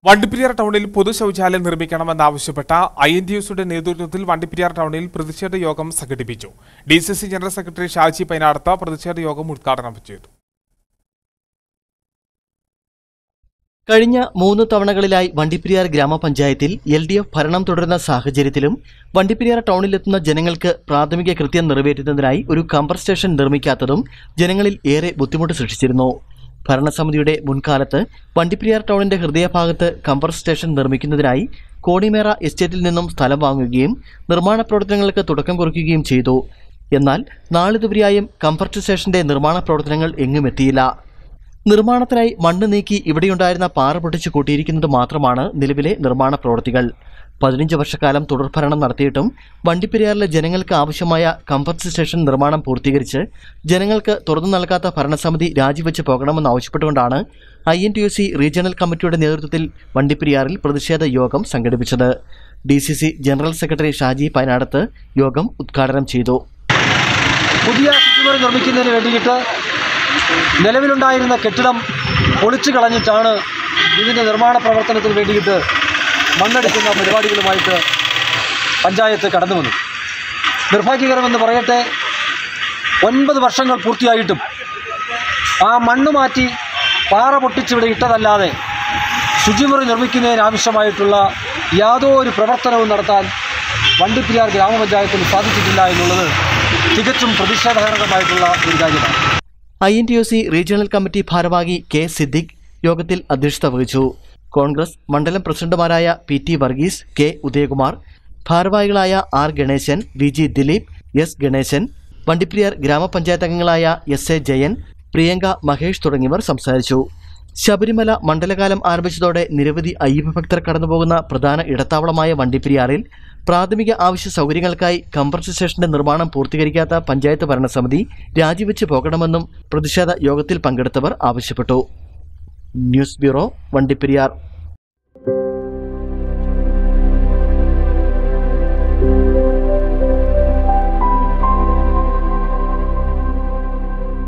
വണ്ടിപ്പെരിയാർ ടൗണിൽ പൊതു ശൗചാലയം നിർമ്മിക്കണമെന്നാവശ്യപ്പെട്ട ഐ എൻ ഡി എസിയുടെ നേതൃത്വത്തിൽ വണ്ടിപ്പെരിയാർ ടൗണിൽ പ്രതിഷേധ യോഗം സംഘടിപ്പിച്ചു D C C general secretary Shaji Painadathu പ്രതിഷേധ യോഗം ഉദ്ഘാടനം ചെയ്തു കഴിഞ്ഞ മൂന്ന് തവണകളിലായി വണ്ടിപ്പെരിയാർ ഗ്രാമപഞ്ചായത്തിൽ എൽ ഡി എഫ് ഭരണം തുടരുന്ന സാഹചര്യത്തിലും വണ്ടിപ്പെരിയാർ ടൗണിലെത്തുന്ന ജനങ്ങൾക്ക് പ്രാഥമിക കൃത്യം നിറവേറ്റുന്നതിനായി ഒരു കമ്പർ സ്റ്റേഷൻ നിർമ്മിക്കാത്തതും ജനങ്ങളിൽ ഏറെ ബുദ്ധിമുട്ട് സൃഷ്ടിച്ചിരുന്നു ഭരണസമിതിയുടെ മുൻകാലത്ത് വണ്ടിപ്പെരിയാർ ടൗണിന്റെ ഹൃദയഭാഗത്ത് കമ്പർ സ്റ്റേഷൻ നിർമ്മിക്കുന്നതിനായി കോണിമേറ എസ്റ്റേറ്റിൽ നിന്നും സ്ഥലം വാങ്ങുകയും നിർമ്മാണ പ്രവർത്തനങ്ങൾക്ക് തുടക്കം കുറിക്കുകയും ചെയ്തു എന്നാൽ നാളിതുവരെയായും കംഫർട്ട് സ്റ്റേഷന്റെ നിർമ്മാണ പ്രവർത്തനങ്ങൾ എങ്ങും എത്തിയില്ല നിർമ്മാണത്തിനായി മണ്ണ് നീക്കി ഇവിടെയുണ്ടായിരുന്ന പാറ പൊട്ടിച്ചു കൂട്ടിയിരിക്കുന്നത് മാത്രമാണ് നിലവിലെ നിർമ്മാണ പ്രവൃത്തികൾ പതിനഞ്ച് വർഷക്കാലം തുടർഭരണം നടത്തിയിട്ടും വണ്ടിപ്പെരിയാറിലെ ജനങ്ങൾക്ക് ആവശ്യമായ കംഫർട്ട് സ്റ്റേഷൻ നിർമ്മാണം പൂർത്തീകരിച്ച് ജനങ്ങൾക്ക് തുറന്നു നൽകാത്ത ഭരണസമിതി രാജിവെച്ച് പോകണമെന്ന് ആവശ്യപ്പെട്ടുകൊണ്ടാണ് I N T U C regional കമ്മിറ്റിയുടെ നേതൃത്വത്തിൽ വണ്ടിപ്പെരിയാറിൽ പ്രതിഷേധ യോഗം സംഘടിപ്പിച്ചത് D C C general secretary Shaji Painadathu യോഗം ഉദ്ഘാടനം ചെയ്തു പുതിയ ചുറ്റുമുറി നിർമ്മിക്കുന്നതിന് വേണ്ടിയിട്ട് നിലവിലുണ്ടായിരുന്ന കെട്ടിടം പൊളിച്ചു കളഞ്ഞിട്ടാണ് ഇതിൻ്റെ നിർമ്മാണ പ്രവർത്തനത്തിന് വേണ്ടിയിട്ട് മണ്ണെടുക്കുന്ന പരിപാടികളുമായിട്ട് പഞ്ചായത്ത് കടന്നു വന്നു നിർഭാഗ്യകരമെന്ന് പറയട്ടെ ഒൻപത് വർഷങ്ങൾ പൂർത്തിയായിട്ടും ആ മണ്ണ് മാറ്റി പാറ പൊട്ടിച്ചിവിടെ ഇട്ടതല്ലാതെ ശുചിമുറി നിർമ്മിക്കുന്നതിനാവശ്യമായിട്ടുള്ള യാതൊരു പ്രവർത്തനവും നടത്താൻ വണ്ടിപ്പെരിയാർ ഗ്രാമപഞ്ചായത്തിന് സാധിച്ചിട്ടില്ല എന്നുള്ളത് തികച്ചും പ്രതിഷേധകരമായിട്ടുള്ള ഒരു കാര്യമാണ് I N T U C regional committee ഭാരവാഹി കെ സിദ്ദിഖ് യോഗത്തിൽ അധ്യക്ഷത വഹിച്ചു കോൺഗ്രസ് മണ്ഡലം പ്രസിഡന്റുമാരായ P T Varghese K Udayakumar ഭാരവാഹികളായ R Ganesan V G Dileep S Ganesan Vandiperiyar ഗ്രാമപഞ്ചായത്ത് അംഗങ്ങളായ എസ് എ ജയൻ പ്രിയങ്ക മഹേഷ് തുടങ്ങിയവർ സംസാരിച്ചു ശബരിമല മണ്ഡലകാലം ആരംഭിച്ചതോടെ നിരവധി അയ്യപ്പഭക്തർ കടന്നുപോകുന്ന പ്രധാന ഇടത്താവളമായ വണ്ടിപ്പെരിയാറിൽ പ്രാഥമിക ആവശ്യ സൗകര്യങ്ങൾക്കായി കംപ്രസ് സ്റ്റേഷന്റെ നിർമ്മാണം പൂർത്തീകരിക്കാത്ത പഞ്ചായത്ത് ഭരണസമിതി രാജിവെച്ച് പോകണമെന്നും പ്രതിഷേധ യോഗത്തിൽ പങ്കെടുത്തവർ ആവശ്യപ്പെട്ടു ന്യൂസ് ബ്യൂറോ വണ്ടിപ്പെരിയാർ